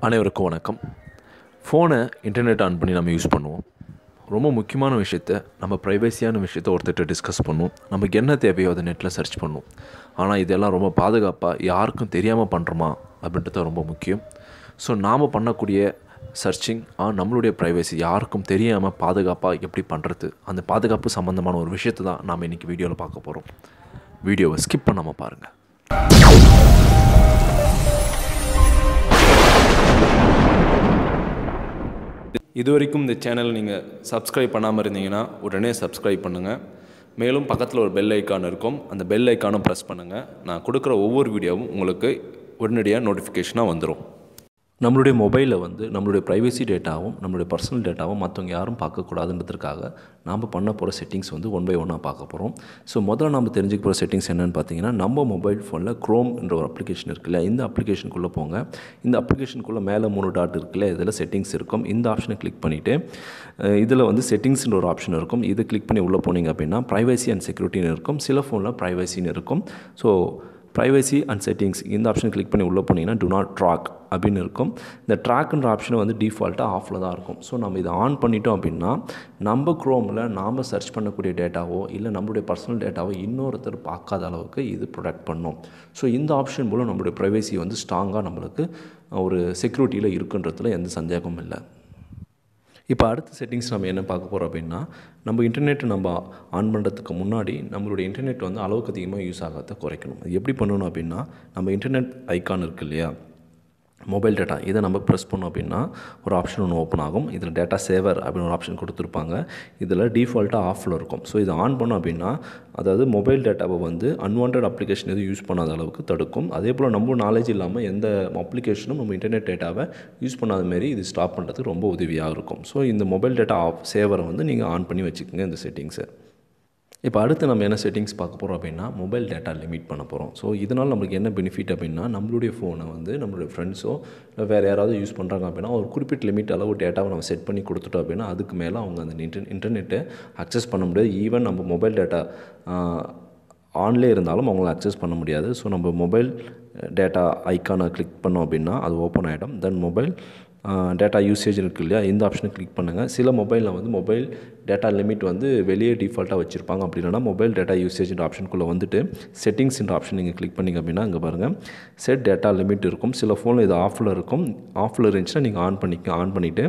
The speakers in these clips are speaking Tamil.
அனைவருக்கும் வணக்கம் ஃபோனை இன்டர்நெட் ஆன் பண்ணி நம்ம யூஸ் பண்ணுவோம் ரொம்ப முக்கியமான விஷயத்த நம்ம ப்ரைவசியான விஷயத்த ஒருத்தர்கிட்ட டிஸ்கஸ் பண்ணுவோம் நமக்கு என்ன தேவையோ அதை நெட்டில் சர்ச் பண்ணுவோம் ஆனால் இதெல்லாம் ரொம்ப பாதுகாப்பாக யாருக்கும் தெரியாமல் பண்ணுறோமா அப்படின்றது ரொம்ப முக்கியம் ஸோ நாம் பண்ணக்கூடிய சர்ச்சிங் நம்மளுடைய ப்ரைவசி யாருக்கும் தெரியாமல் பாதுகாப்பாக எப்படி பண்ணுறது அந்த பாதுகாப்பு சம்மந்தமான ஒரு விஷயத்தை தான் நாம் இன்றைக்கி வீடியோவில் பார்க்க போகிறோம் வீடியோவை ஸ்கிப் பண்ணாமல் பாருங்கள் இது வரைக்கும் இந்த சேனல் நீங்கள் சப்ஸ்கிரைப் பண்ணாமல் இருந்தீங்கன்னா உடனே சப்ஸ்கிரைப் பண்ணுங்கள் மேலும் பக்கத்தில் ஒரு பெல் ஐக்கான் இருக்கும் அந்த பெல் ஐக்கானும் ப்ரெஸ் பண்ணுங்கள் நான் கொடுக்குற ஒவ்வொரு வீடியோவும் உங்களுக்கு உடனடியாக நோட்டிஃபிகேஷனாக வந்துடும் நம்மளுடைய மொபைலில் வந்து நம்மளுடைய ப்ரைவசி டேட்டாவும் நம்மளுடைய பர்சனல் டேட்டாவும் மற்றவங்க யாரும் பார்க்கக்கூடாதுன்றதுக்காக நாம் பண்ண போகிற செட்டிங்ஸ் வந்து ஒன் பை ஒன்னாக பார்க்க போகிறோம் ஸோ முதல்ல நம்ம தெரிஞ்சுக்க போகிற செட்டிங்ஸ் என்னென்னு பார்த்தீங்கன்னா நம்ம மொபைல் ஃபோனில் க்ரோம் என்ற ஒரு அப்ளிகேஷன் இருக்குல்ல இந்த அப்ளிகேஷனுக்குள்ளே போங்க இந்த அப்ளிகேஷனுக்குள்ளே மேலே மூணு டாட் இருக்குல்ல இதில் செட்டிங்ஸ் இருக்கும் இந்த ஆப்ஷனை கிளிக் பண்ணிவிட்டு இதில் வந்து செட்டிங்ஸ்ன்ற ஒரு ஆப்ஷன் இருக்கும் இதை கிளிக் பண்ணி உள்ளே போனீங்க அப்படின்னா ப்ரைவசி அண்ட் செக்யூரிட்டின்னு இருக்கும் சில ஃபோனில் ப்ரைவசின்னு இருக்கும் ஸோ ப்ரைவசி அண்ட் செட்டிங்ஸ் இந்த ஆப்ஷன் கிளிக் பண்ணி உள்ளே போனீங்கன்னா டு நாட் ட்ராக் அப்படின்னு இருக்கும் இந்த ட்ராக்ன்ற ஆப்ஷன் வந்து டிஃபால்ட்டாக ஆஃபில் தான் இருக்கும் ஸோ நம்ம இதை ஆன் பண்ணிட்டோம் அப்படின்னா நம்ம க்ரோமில் நாம் சர்ச் பண்ணக்கூடிய டேட்டாவோ இல்லை நம்மளுடைய பர்சனல் டேட்டாவோ இன்னொருத்தர் பார்க்காத அளவுக்கு இது ப்ரொடெக்ட் பண்ணும் ஸோ இந்த ஆப்ஷன் மூலம் நம்மளுடைய ப்ரைவசி வந்து ஸ்ட்ராங்காக நம்மளுக்கு ஒரு செக்யூரிட்டியில் இருக்குன்றதுல எந்த சந்தேகமும் இல்லை இப்போ அடுத்த செட்டிங்ஸ் நம்ம என்ன பார்க்க போகிறோம் அப்படின்னா நம்ம இன்டர்நெட் நம்ம ஆன் பண்ணுறதுக்கு முன்னாடி நம்மளுடைய இன்டர்நெட் வந்து அளவுக்கு அதிகமாக யூஸ் ஆகாத குறைக்கணும் அது எப்படி பண்ணணும் அப்படின்னா நம்ம இன்டர்நெட் ஐக்கான் இருக்கு இல்லையா மொபைல் டேட்டா இதை நம்ம ப்ரெஸ் பண்ணோம் அப்படின்னா ஒரு ஆப்ஷன் ஒன்று ஓப்பன் ஆகும் இதில் டேட்டா சேவர் அப்படின்னு ஒரு ஆப்ஷன் கொடுத்துருப்பாங்க இதில் டிஃபால்ட்டாக ஆஃபில் இருக்கும் ஸோ இதை ஆன் பண்ணோம் அப்படின்னா அதாவது மொபைல் டேட்டாவை வந்து அன்வான்ட் அப்ளிகேஷன் எதுவும் யூஸ் பண்ணாத அளவுக்கு தடுக்கும் அதே போல் நம்ம நாலேஜ் இல்லாமல் எந்த அப்ளிகேஷனும் நம்ம இன்டர்நெட் டேட்டாவை யூஸ் பண்ணாத மாரி இது ஸ்டாப் பண்ணுறதுக்கு ரொம்ப உதவியாக இருக்கும் ஸோ இந்த மொபைல் டேட்டா ஆஃப் சேவரை வந்து நீங்கள் ஆன் பண்ணி வச்சுக்கோங்க இந்த செட்டிங்ஸை இப்போ அடுத்து நம்ம என்ன செட்டிங்ஸ் பார்க்க போகிறோம் அப்படின்னா மொபைல் டேட்டா லிமிட் பண்ண போகிறோம் ஸோ இதனால் நம்மளுக்கு என்ன பெனிஃபிட் அப்படின்னா நம்மளுடைய ஃபோனை வந்து நம்மளுடைய ஃப்ரெண்ட்ஸோ இல்லை வேறு யாராவது யூஸ் பண்ணுறாங்க அப்படின்னா ஒரு குறிப்பிட்ட லிமிட் அளவு டேட்டாவை நம்ம செட் பண்ணி கொடுத்துட்டோம் அப்படின்னா அதுக்கு மேலே அவங்க அந்த இன்டர் இன்டர்நெட்டை அக்சஸ் பண்ண முடியாது ஈவன் நம்ம மொபைல் டேட்டா ஆன்லேயே இருந்தாலும் அவங்கள அக்சஸ் பண்ண முடியாது ஸோ நம்ம மொபைல் டேட்டா ஐக்கானை கிளிக் பண்ணோம் அப்படின்னா அது ஓப்பன் ஆகிடும் தென் மொபைல் டேட்டா யூசேஜ் இருக்குது இல்லையா இந்த ஆப்ஷனை கிளிக் பண்ணுங்கள் சில மொபைலில் வந்து மொபைல் டேட்டா லிமிட் வந்து வெளியே டிஃபால்ட்டாக வச்சுருப்பாங்க அப்படி இல்லைனா மொபைல் டேட்டா யூசேஜ்ன்ற ஆப்ஷனுக்குள்ளே வந்துட்டு செட்டிங்ஸ்ன்ற ஆப்ஷன் நீங்கள் கிளிக் பண்ணிங்க அப்படின்னா இங்கே பாருங்கள் செட் டேட்டா லிமிட் இருக்கும் சில ஃபோனில் இது ஆஃபில் இருக்கும் ஆஃபில் இருந்துச்சுன்னா நீங்கள் ஆன் பண்ணிக்க ஆன் பண்ணிவிட்டு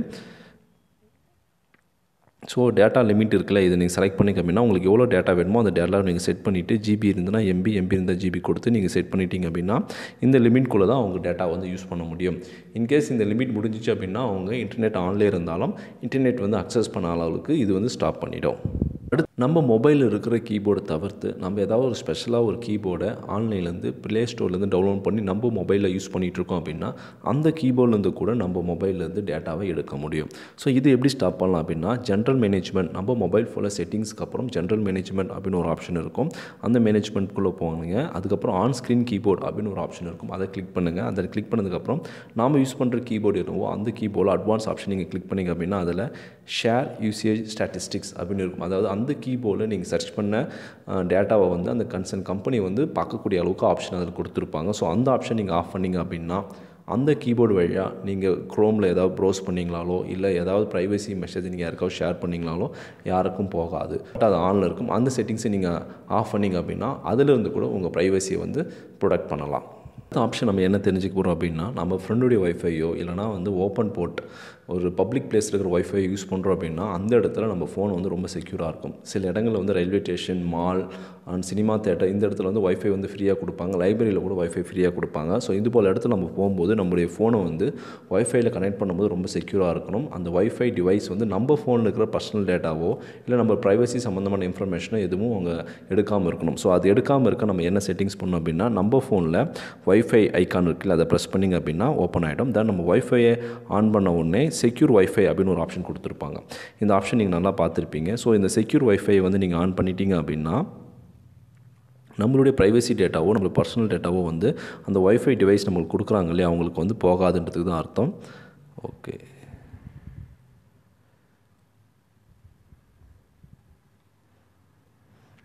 ஸோ டேட்டா லிமிட் இருக்குல்ல இதை நீங்கள் செலக்ட் பண்ணிக்க அப்படின்னா உங்களுக்கு எவ்வளோ டேட்டா வேணுமோ அந்த டேட்டா நீங்கள் செட் பண்ணிவிட்டு ஜிபி இருந்ததுன்னா எம்பி எம்பி இருந்தால் ஜிபி கொடுத்து நீங்கள் செட் பண்ணிட்டீங்க அப்படின்னா இந்த லிமிட்குள்ளே தான் அவங்க டேட்டா வந்து யூஸ் பண்ண முடியும் இன்கேஸ் இந்த லிமிட் முடிஞ்சிச்சு அப்படின்னா அவங்க இன்டர்நெட் ஆன்லேயே இருந்தாலும் இன்டர்நெட் வந்து அக்சஸ் பண்ண அளவுக்கு இது வந்து ஸ்டாப் பண்ணிடும் அடுத்து நம்ம மொபைலில் இருக்கிற கீபோர்டை தவிர்த்து நம்ம ஏதாவது ஒரு ஸ்பெஷலாக ஒரு கீபோர்டை ஆன்லைன்லேருந்து ப்ளே ஸ்டோர்லேருந்து டவுன்லோட் பண்ணி நம்ம மொபைலில் யூஸ் பண்ணிகிட்ருக்கோம் அப்படின்னா அந்த கீபோர்ட்லேருந்து கூட நம்ம மொபைல்லேருந்து டேட்டாவை எடுக்க முடியும் ஸோ இது எப்படி ஸ்டாப் பண்ணலாம் அப்படின்னா ஜென்ரல் மேனேஜ்மெண்ட் நம்ம மொபைல் ஃபோனில் செட்டிங்ஸ்க்கு அப்புறம் ஜென்ரல் மேனேஜ்மெண்ட் அப்படின்னு ஒரு ஆப்ஷன் இருக்கும் அந்த மேனேஜ்மெண்ட்குள்ளே போங்க அதுக்கப்புறம் ஆன் ஸ்க்ரீன் கீபோர்ட் அப்படின்னு ஒரு ஆப்ஷன் இருக்கும் அதை கிளிக் பண்ணுங்கள் அதை கிளிக் பண்ணதுக்கப்புறம் நாம் யூஸ் பண்ணுற கீபோர்டு என்னவோ அந்த கீபோர்டில் அட்வான்ஸ் ஆப்ஷன் நீங்கள் கிளிக் பண்ணிங்க அப்படின்னா அதில் ஷேர் யூசேஜ் ஸ்டாட்டிஸ்டிக்ஸ் அப்படின்னு இருக்கும் அதாவது அந்த கீபோர்டில் நீங்கள் சர்ச் பண்ண டேட்டாவை வந்து அந்த கன்சர்ன் கம்பெனி வந்து பார்க்கக்கூடிய அளவுக்கு ஆப்ஷன் அதில் கொடுத்துருப்பாங்க ஸோ அந்த ஆப்ஷன் நீங்கள் ஆஃப் பண்ணிங்க அப்படின்னா அந்த கீபோர்டு வழியாக நீங்கள் க்ரோமில் ஏதாவது ப்ரோஸ் பண்ணிங்களாலோ இல்லை ஏதாவது ப்ரைவசி மெசேஜ் நீங்கள் யாருக்காவது ஷேர் பண்ணிங்களாலோ யாருக்கும் போகாது பட் அது ஆனில் இருக்கும் அந்த செட்டிங்ஸை நீங்கள் ஆஃப் பண்ணிங்க அப்படின்னா அதிலிருந்து கூட உங்கள் ப்ரைவசியை வந்து ப்ரொடெக்ட் பண்ணலாம் அடுத்த ஆப்ஷன் நம்ம என்ன தெரிஞ்சுக்க போகிறோம் அப்படின்னா நம்ம ஃப்ரெண்டுடைய ஒய்ஃபையோ இல்லைனா வந்து ஓப்பன் போர்ட் ஒரு பப்ளிக் பிளேஸில் இருக்கிற ஒய்ஃபை யூஸ் பண்ணுறோம் அப்படின்னா அந்த இடத்துல நம்ம ஃபோன் வந்து ரொம்ப செக்யூராக இருக்கும் சில இடங்களில் வந்து railway station mall and cinema theatre இந்த இடத்துல வந்து ஒய்ஃபை வந்து ஃப்ரீயாக கொடுப்பாங்க லைப்ரரியில் கூட ஒய்ஃபை ஃப்ரீயாக கொடுப்பாங்க ஸோ இது போல் இடத்துல நம்ம போகும்போது நம்மளுடைய ஃபோனை வந்து ஒய்ஃபைல கனெக்ட் பண்ணும்போது ரொம்ப செக்யூராக இருக்கணும் அந்த ஒய்ஃபை டிவைஸ் வந்து நம்ம ஃபோனில் இருக்கிற பர்சனல் டேட்டாவோ இல்லை நம்ம ப்ரைவசி சம்மந்தமான இன்ஃபர்மேஷனோ எதுவும் அவங்க எடுக்காமல் இருக்கணும் ஸோ அது எடுக்காமல் இருக்க நம்ம என்ன செட்டிங்ஸ் பண்ணோம் அப்படின்னா நம்ம ஃபோனில் ஒய்ஃபை ஐக்கான் இருக்குல்ல அதை ப்ரெஸ் பண்ணிங்க அப்படின்னா ஓப்பன் ஆகிடும் தென் நம்ம ஒய்ஃபையை ஆன் பண்ண உடனே செக்யூர் ஒய்ஃபை அப்படின்னு ஒரு ஆப்ஷன் கொடுத்துருப்பாங்க இந்த ஆப்ஷன் நீங்கள் நல்லா பார்த்துருப்பீங்க ஸோ இந்த செக்யூர் ஒய்ஃபை வந்து நீங்கள் ஆன் பண்ணிட்டீங்க அப்படின்னா நம்மளுடைய ப்ரைவசி டேட்டாவோ நம்மளுடைய பர்சனல் டேட்டாவோ வந்து அந்த ஒய்ஃபை டிவைஸ் நம்மளுக்கு கொடுக்குறாங்க இல்லையா அவங்களுக்கு வந்து போகாதுன்றதுக்கு தான் அர்த்தம் ஓகே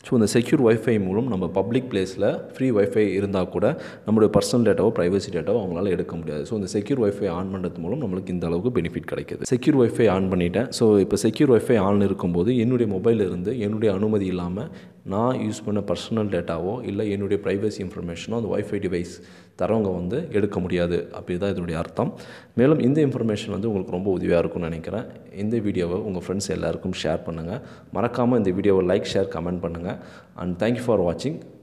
ஸோ இந்த செக்யூர் ஒய்ஃபை மூலம் நம்ம பப்ளிக் பிளேஸில் ஃப்ரீ ஒய்ஃபை இருந்தால் கூட நம்மளுடைய பர்சனல் டேட்டாவோ ப்ரைவசி டேட்டாவோ அவங்களால எடுக்க முடியாது ஸோ இந்த செக்யூர் ஒய்ஃபை ஆன் பண்ணுறது மூலம் நம்மளுக்கு இந்த அளவுக்கு பெனிஃபிட் கிடைக்குது செக்யூர் ஒய்ஃபை ஆன் பண்ணிட்டேன் ஸோ இப்போ செக்யூர் ஒய்ஃபை ஆன் இருக்கும்போது என்னுடைய மொபைல் இருந்து என்னுடைய அனுமதி இல்லாமல் நான் யூஸ் பண்ண பர்சனல் டேட்டாவோ இல்லை என்னுடைய ப்ரைவசி இன்ஃபர்மேஷனோ அந்த ஒய்ஃபை டிவைஸ் தரவங்க வந்து எடுக்க முடியாது அப்படி தான் இதனுடைய அர்த்தம் மேலும் இந்த இன்ஃபர்மேஷன் வந்து உங்களுக்கு ரொம்ப உதவியாக இருக்கும்னு நினைக்கிறேன் இந்த வீடியோவை உங்கள் ஃப்ரெண்ட்ஸ் எல்லாருக்கும் ஷேர் பண்ணுங்கள் மறக்காமல் இந்த வீடியோவை லைக் ஷேர் கமெண்ட் பண்ணுங்கள் அண்ட் தேங்க்யூ ஃபார் வாட்சிங்